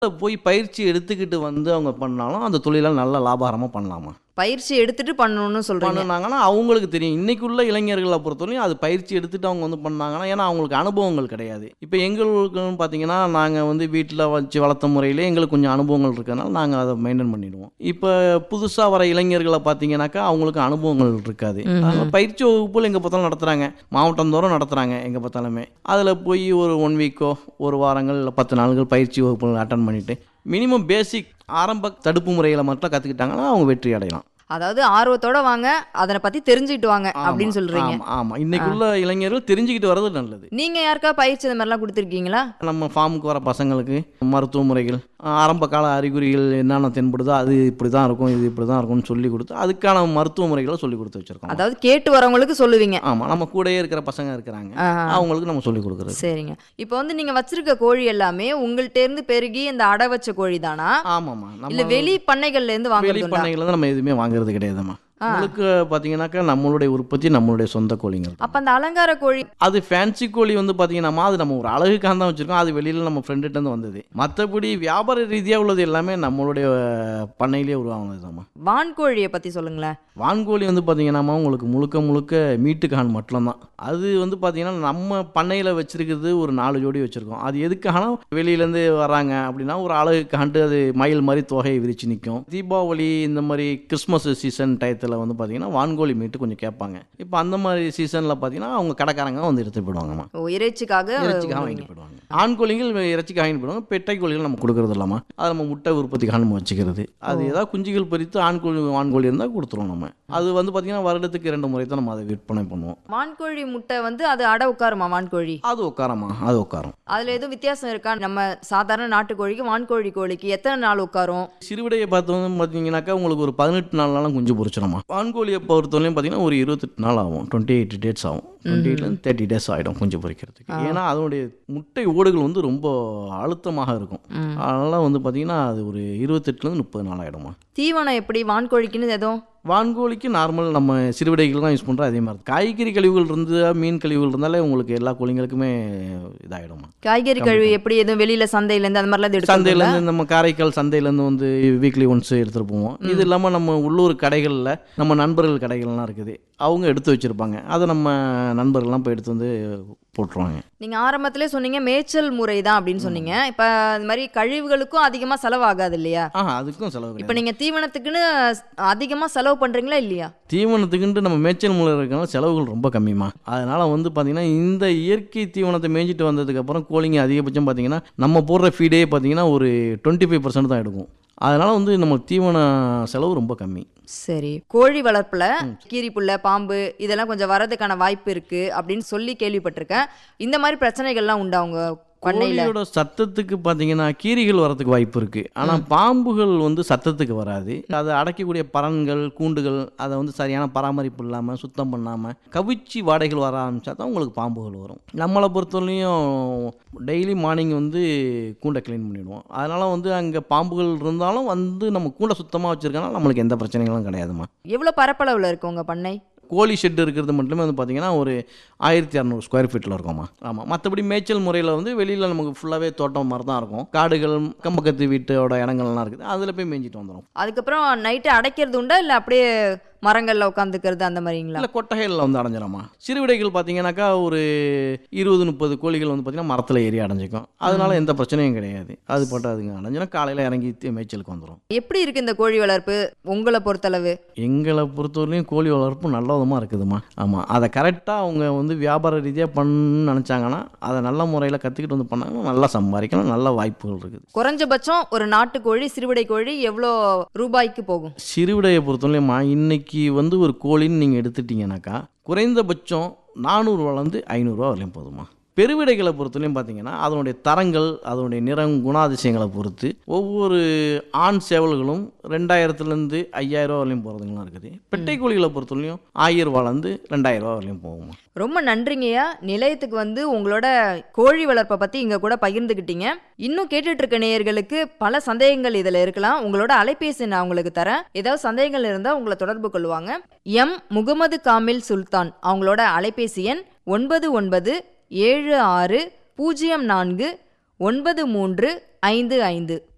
போய் பயிற்சி எடுத்துக்கிட்டு வந்து அவங்க பண்ணாலும் அந்த தொழிலை நல்ல லாபகரமாக பண்ணலாமா பயிற்சி எடுத்துட்டு பண்ணணும்னு சொல்றீங்க பண்ணுனாங்கன்னா அவங்களுக்கு தெரியும் இன்னைக்கு உள்ள இளைஞர்களை பொறுத்தவரையும் அது பயிற்சி எடுத்துட்டு அவங்க வந்து பண்ணாங்கன்னா ஏன்னா அவங்களுக்கு அனுபவங்கள் கிடையாது இப்போ எங்களுக்குன்னு பார்த்தீங்கன்னா நாங்கள் வந்து வீட்டில் வச்சு வளர்த்த முறையிலே எங்களுக்கு கொஞ்சம் அனுபவங்கள் இருக்கிறதுனால நாங்கள் அதை மெயின்டைன் பண்ணிடுவோம் இப்போ புதுசாக வர இளைஞர்களை பார்த்தீங்கன்னாக்கா அவங்களுக்கு அனுபவங்கள் இருக்காது அதனால பயிற்சி வகுப்புகள் எங்கே பார்த்தாலும் நடத்துகிறாங்க மாவட்டம் தோறும் நடத்துகிறாங்க எங்கே பார்த்தாலுமே அதில் போய் ஒரு ஒன் வீக்கோ ஒரு வாரங்கள் இல்லை பத்து நாள்கள் பயிற்சி வகுப்புகள் அட்டன் பண்ணிவிட்டு மினிமம் பேசிக் ஆரம்ப தடுப்பு முறைகளை மட்டும் கற்றுக்கிட்டாங்கன்னா அவங்க வெற்றி அடையலாம் அதாவது ஆர்வத்தோட வாங்க அதனை பத்தி தெரிஞ்சுக்கிட்டு வாங்க அப்படின்னு ஆமா, சொல்றீங்க ஆமா, ஆமா இன்னைக்குள்ள இளைஞர்கள் தெரிஞ்சுக்கிட்டு வர்றது நல்லது நீங்க யாருக்கா பயிற்சி இந்த மாதிரிலாம் கொடுத்துருக்கீங்களா நம்ம ஃபார்முக்கு வர பசங்களுக்கு மருத்துவ முறைகள் ஆரம்ப கால அறிகுறிகள் என்னென்ன தென்படுதோ அது இப்படி தான் இருக்கும் இது இப்படி தான் இருக்கும்னு சொல்லி கொடுத்து அதுக்கான மருத்துவ முறைகளை சொல்லி கொடுத்து வச்சிருக்கோம் அதாவது கேட்டு வரவங்களுக்கு சொல்லுவீங்க ஆமா நம்ம கூடயே இருக்கிற பசங்க இருக்கிறாங்க ஆஹா. அவங்களுக்கு நம்ம சொல்லி கொடுக்குறது சரிங்க இப்போ வந்து நீங்க வச்சிருக்க கோழி எல்லாமே உங்கள்ட்ட இருந்து பெருகி இந்த அடை வச்ச கோழி தானா ஆமாம்மா இல்ல நம்ம வெளி பண்ணைகள்ல இருந்து வெளி வாங்குறதுண்டா பண்ணைகள் வந்து நம்ம எதுவுமே வாங்குறது கிடையாதும்மா உங்களுக்கு பார்த்தீங்கன்னாக்கா நம்மளுடைய உற்பத்தி நம்மளுடைய சொந்த கோழிங்கள் அப்ப அந்த அலங்கார கோழி அது ஃபேன்சி கோழி வந்து பார்த்தீங்கன்னா அது நம்ம ஒரு அழகுக்காக தான் வச்சுருக்கோம் அது வெளியில் நம்ம ஃப்ரெண்டுகிட்ட இருந்து வந்தது மற்றபடி வியாபார ரீதியாக உள்ளது எல்லாமே நம்மளுடைய பண்ணையிலே உருவாகுனது தாம்மா வான்கோழியை பத்தி சொல்லுங்களேன் வான்கோழி வந்து பார்த்தீங்கன்னாமா உங்களுக்கு முழுக்க முழுக்க மீட்டுக்கான் மட்டும்தான் அது வந்து பார்த்தீங்கன்னா நம்ம பண்ணையில் வச்சிருக்கிறது ஒரு நாலு ஜோடி வச்சுருக்கோம் அது எதுக்காகனா வெளியிலேருந்து வராங்க அப்படின்னா ஒரு அழகுக்காண்டு அது மயில் மாதிரி தொகையை விரிச்சு நிற்கும் தீபாவளி இந்த மாதிரி கிறிஸ்மஸ் சீசன் டயத்தில் வந்து பார்த்தீங்கன்னா வான்கோழி மீட்டு கொஞ்சம் கேட்பாங்க இப்போ அந்த மாதிரி சீசனில் பார்த்தீங்கன்னா அவங்க கடைக்காரங்க வந்து எடுத்து போயிடுவாங்கம்மா ஓ, இறைச்சிக்காக இறைச்சிக்காக வாங்கிட்டு போயிடுவாங்க ஆண் கோழிகள் இறைச்சிக்காக வாங்கிட்டு போயிடுவாங்க பெட்டை கோழிகள் நம்ம கொடுக்கறது இல்லாமல் அதை நம்ம முட்டை உற்பத்திக்காக நம்ம வச்சுக்கிறது அது ஏதாவது குஞ்சுகள் பறித்து ஆண் கோழி ஆண் கோழி இருந்தால் கொடுத்துருவோம் நம்ம அது வந்து பார்த்தீங்கன்னா வருடத்துக்கு இரண்டு முறை தான் நம்ம அதை விற்பனை பண்ணுவோம் வான்கோழி முட்டை வந்து அது அடை உட்காருமா வான்கோழி அது உட்காரமா அது உட்காரும் அதுல எதுவும் வித்தியாசம் இருக்கா நம்ம சாதாரண நாட்டுக்கோழிக்கு வான்கோழி கோழிக்கு எத்தனை நாள் உட்காரும் சிறுவிடையை பார்த்து வந்து பார்த்தீங்கன்னாக்கா உங்களுக்கு ஒரு பதினெட்டு நாள்னாலும் குஞ்சு பொரிச்சிடுமா வான்கோழியை பொறுத்தவரையும் பார்த்தீங்கன்னா ஒரு இருபத்தெட்டு நாள் ஆகும் டுவெண்ட்டி எயிட் டேட்ஸ் ஆகும் டுவெண்ட்டி எயிட்லேருந்து தேர்ட்டி டேஸ் ஆகிடும் குஞ்சு பொரிக்கிறதுக்கு ஏன்னா அதனுடைய முட்டை ஓடுகள் வந்து ரொம்ப அழுத்தமாக இருக்கும் அதனால் வந்து பார்த்தீங்கன்னா அது ஒரு இருபத்தெட்டுலேருந்து முப்பது நாள் ஆகிடுமா தீவனம் எப்படி வான்கோழிக்குன்னு எதுவும் வான்கோழிக்கு நார்மல் நம்ம சிறுவிடைகள் தான் யூஸ் பண்ணுறோம் அதே மாதிரி காய்கறி கழிவுகள் இருந்து மீன் கழிவுகள் இருந்தாலே உங்களுக்கு எல்லா கோழிங்களுக்குமே இதாகிடுமா காய்கறி கழுவி எப்படி எதுவும் வெளியில சந்தையில இருந்து அந்த மாதிரிலாம் எடுத்து சந்தையிலேருந்து நம்ம காரைக்கால் சந்தையிலேருந்து வந்து வீக்லி ஒன்ஸ் எடுத்துகிட்டு போவோம் இது இல்லாமல் நம்ம உள்ளூர் கடைகளில் நம்ம நண்பர்கள் கடைகள்லாம் இருக்குது அவங்க எடுத்து வச்சுருப்பாங்க அதை நம்ம நண்பர்கள்லாம் போய் எடுத்து வந்து போட்டுருவாங்க நீங்க ஆரம்பத்திலே சொன்னீங்க மேய்ச்சல் முறை தான் அப்படின்னு சொன்னீங்க இப்ப இந்த மாதிரி கழிவுகளுக்கும் அதிகமா செலவாகாது இல்லையா ஆ அதுக்கும் செலவு கிடையாது இப்ப நீங்க தீவனத்துக்குன்னு அதிகமா செலவு பண்றீங்களா இல்லையா தீவனத்துக்குன்ட்டு நம்ம மேய்ச்சல் மூலம் இருக்கனால செலவுகள் ரொம்ப கம்மிமா அதனால் வந்து பார்த்திங்கன்னா இந்த இயற்கை தீவனத்தை மேய்ஞ்சிட்டு வந்ததுக்கப்புறம் கோழிங்க அதிகபட்சம் பார்த்தீங்கன்னா நம்ம போடுற ஃபீடே பார்த்தீங்கன்னா ஒரு டுவெண்ட்டி ஃபைவ் பர்சன்ட் தான் எடுக்கும் அதனால் வந்து நம்ம தீவன செலவு ரொம்ப கம்மி சரி கோழி வளர்ப்புல கீரிப்புள்ள பாம்பு இதெல்லாம் கொஞ்சம் வரதுக்கான வாய்ப்பு இருக்கு அப்படின்னு சொல்லி கேள்விப்பட்டிருக்கேன் இந்த மாதிரி பிரச்சனைகள்லாம் உண்டா உங்க பண்ணையில கோழியோட சத்தத்துக்கு பார்த்தீங்கன்னா கீரிகள் வரதுக்கு வாய்ப்பு இருக்குது ஆனால் பாம்புகள் வந்து சத்தத்துக்கு வராது அதை அடைக்கக்கூடிய பறன்கள் கூண்டுகள் அதை வந்து சரியான பராமரிப்பு இல்லாமல் சுத்தம் பண்ணாமல் கவிச்சி வாடைகள் வர ஆரம்பிச்சா தான் உங்களுக்கு பாம்புகள் வரும் நம்மளை பொறுத்தவரையும் டெய்லி மார்னிங் வந்து கூண்டை க்ளீன் பண்ணிடுவோம் அதனால் வந்து அங்கே பாம்புகள் இருந்தாலும் வந்து நம்ம கூண்டை சுத்தமாக வச்சுருக்கனால நம்மளுக்கு எந்த பிரச்சனைகளும் கிடையாதுமா எவ்வளவு பரப்பளவுல இருக்கு உங்க பண்ணை கோழி ஷெட் இருக்கிறது மட்டுமே வந்து பார்த்தீங்கன்னா ஒரு ஆயிரத்தி இரநூறு ஸ்கொயர் ஃபீட்டில் இருக்கும்மா ஆமாம் மற்றபடி மேய்ச்சல் முறையில் வந்து வெளியில் நமக்கு ஃபுல்லாகவே தோட்டம் மாதிரி தான் இருக்கும் காடுகள் கம்பக்கத்து வீட்டோட இடங்கள்லாம் இருக்குது அதில் போய் மேய்ஞ்சிட்டு வந்துடும் அதுக்கப்புறம் நைட்டு அடைக்கிறது உண்டா இல்ல அப்படியே மரங்கள்ல உட்காந்துக்கிறது அந்த மாதிரிங்களா இல்லை கொட்டகைகளில் வந்து அடைஞ்சிடமா சிறுவிடைகள் பார்த்தீங்கன்னாக்கா ஒரு இருபது முப்பது கோழிகள் வந்து பார்த்தீங்கன்னா மரத்தில் ஏறி அடைஞ்சிக்கும் அதனால எந்த பிரச்சனையும் கிடையாது அது போட்டு அதுங்க அடைஞ்சினா காலையில் இறங்கி தி- மேய்ச்சலுக்கு வந்துடும் எப்படி இருக்கு இந்த கோழி வளர்ப்பு உங்களை பொறுத்தளவு எங்களை பொறுத்தவரையிலும் கோழி வளர்ப்பு நல்ல விதமாக இருக்குதுமா ஆமாம் அதை கரெக்டாக அவங்க வந்து வியாபார ரீதியாக பண்ணணும்னு நினச்சாங்கன்னா அதை நல்ல முறையில் கற்றுக்கிட்டு வந்து பண்ணாங்கன்னா நல்லா சம்பாதிக்கலாம் நல்ல வாய்ப்புகள் இருக்குது குறைஞ்சபட்சம் ஒரு நாட்டுக்கோழி சிறுவிடை கோழி எவ்வளோ ரூபாய்க்கு போகும் சிறுவிடையை பொறுத்தவரையிலும்மா இன்னைக்கு வந்து ஒரு கோழின்னு நீங்கள் எடுத்துட்டீங்கன்னாக்கா குறைந்தபட்சம் நானூறுரூவாலேருந்து ஐநூறுரூவா வரலையும் போதுமா பெருவிடைகளை பொறுத்தவரையும் பார்த்தீங்கன்னா அதனுடைய தரங்கள் அதனுடைய நிறம் குணாதிசயங்களை பொறுத்து ஒவ்வொரு ஆண் சேவல்களும் ரெண்டாயிரத்துலேருந்து ஐயாயிரம் ரூபா வரலையும் போகிறதுங்களாம் இருக்குது பெட்டை கோழிகளை பொறுத்தவரையும் ஆயிரம் ரூபாலேருந்து ரெண்டாயிரம் ரூபா வரலையும் போகுமா ரொம்ப நன்றிங்கய்யா நிலையத்துக்கு வந்து உங்களோட கோழி வளர்ப்பை பற்றி இங்கே கூட பகிர்ந்துக்கிட்டீங்க இன்னும் கேட்டுட்டு இருக்க நேயர்களுக்கு பல சந்தேகங்கள் இதில் இருக்கலாம் உங்களோட அலைபேசி நான் உங்களுக்கு தரேன் ஏதாவது சந்தேகங்கள் இருந்தால் உங்களை தொடர்பு கொள்வாங்க எம் முகமது காமில் சுல்தான் அவங்களோட அலைபேசி எண் ஒன்பது ஒன்பது ஏழு ஆறு பூஜ்ஜியம் நான்கு ஒன்பது மூன்று ஐந்து ஐந்து